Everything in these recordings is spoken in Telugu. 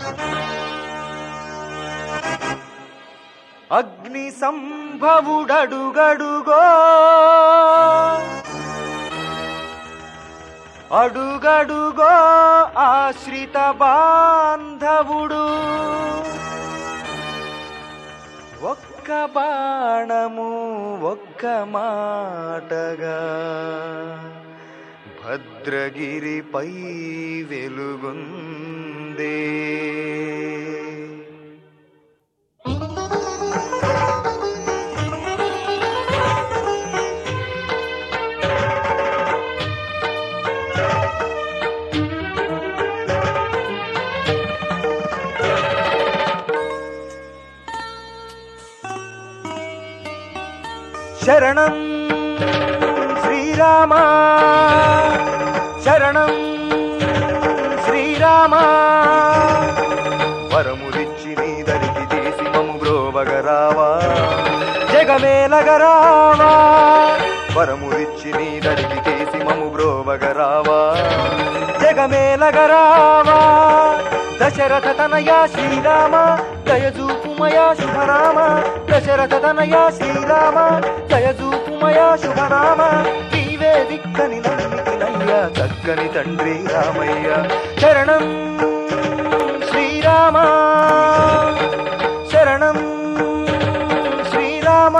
అగ్ని సంభవుడడుగడుగో అడుగడుగో ఆశ్రిత బాంధవుడు ఒక్క బాణము ఒక్క మాటగా భద్రగిరిపై వెలుగుందే శరణం శ్రీరామ శరణం శ్రీరామ వరములిచ్చి నీ దరికి తీసి మము బ్రోవగరావా జగమేలగరావా వరములిచ్చి నీ దరికి తీసి మము బ్రోవగరావా జగమేలగరావా దశరథ తనయ శ్రీరామ దయజూపుమయ శుభనామ దశరథ తనయ శ్రీరామ దయజూపుమయ శుభనామ నీవే దిక్కని నమ్మికినయ్య చక్కని తండ్రి రామయ్య శరణం శ్రీరామ శరణం శ్రీరామ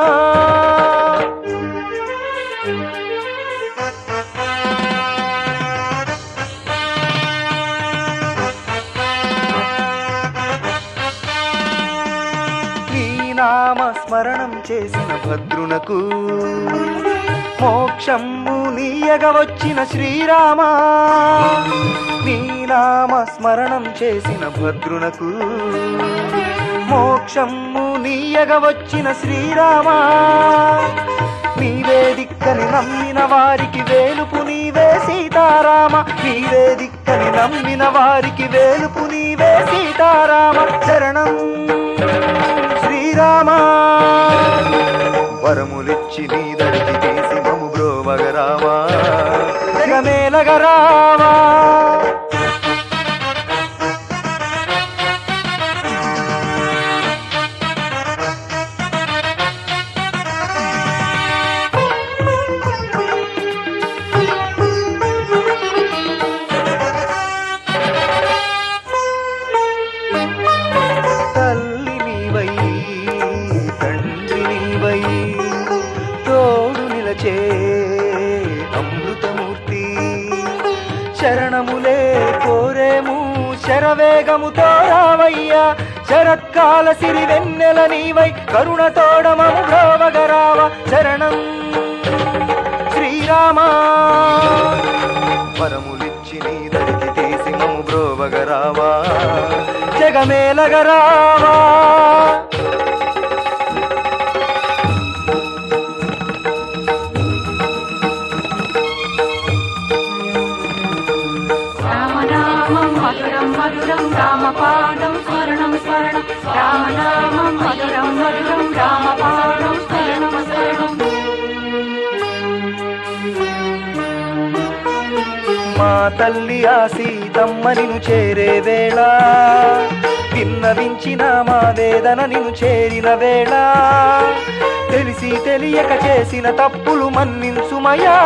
నీ నామ స్మరణం చేసిన భద్రునకు మోక్షము నీయగ వచ్చిన శ్రీరామ నీ నామ స్మరణం చేసిన భద్రునకు మోక్షము నీయగ వచ్చిన శ్రీరామ నీవే దిక్కని నమ్మిన వారికి వేలుపు నీవే సీతారామ నీవే దిక్కని నమ్మిన వారికి వేలుపు నీవే సీతారామ శరణం శ్రీరామ వరములిచ్చి నీ దరికి తీసి మము బ్రోవగరావా జగమేలగరావా తల్లి నీవై తండ్రి నీవై తోడు నిలచే అమృతమూర్తి శరణములే కోరేము శరవేగముతో రావయ్యా శరత్కాల సిరి వెన్నెల నీవై కరుణ తోడమము భ్రోవగరావ శరణం శ్రీరామ వరములిచ్చి నీ దరికి తీసి మము బ్రోవగరావా జగమేలగరావా రామనామం మధురం మధురం రామపాదం స్మరణం స్మరణం రామనామం మధురం మధురం రామపాదం స్మరణం స్మరణం మా తల్లి ఆ సీతమ్మ నిన్ను చేరే వేళ విన్నవించిన మా వేదన నిన్ను చేరిన వేళ తెలిసి తెలియక చేసిన తప్పులు మన్నించుమయా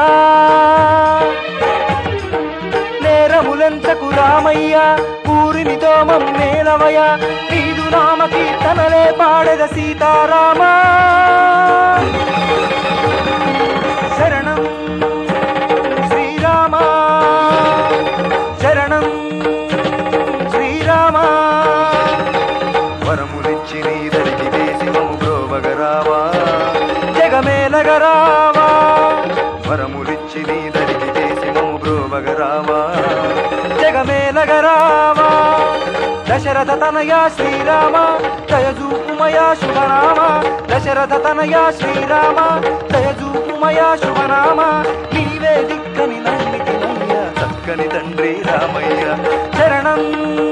నేరములెంతకు రామయ్య ఊరినితో మమ్మేలవయ నీదు నామ కీర్తనలే పాడెద సీతారామా శరణం శ్రీరామ శరణం శ్రీరామ వరములిచ్చి నీ దరికి వేసి మము బ్రోవగరావా జగమేలగరావా వరములిచ్చి నీ దరికి వేసి మము బ్రోవగరావా జగమేలగరావా దశరథ తనయ శ్రీరామ దయజూపుమయ శుభనామ దశరథ తనయ శ్రీరామ దయజూపుమయ శుభనామ నీవే దిక్కని నమ్మికి చక్కని తండ్రి రామయ్య శరణం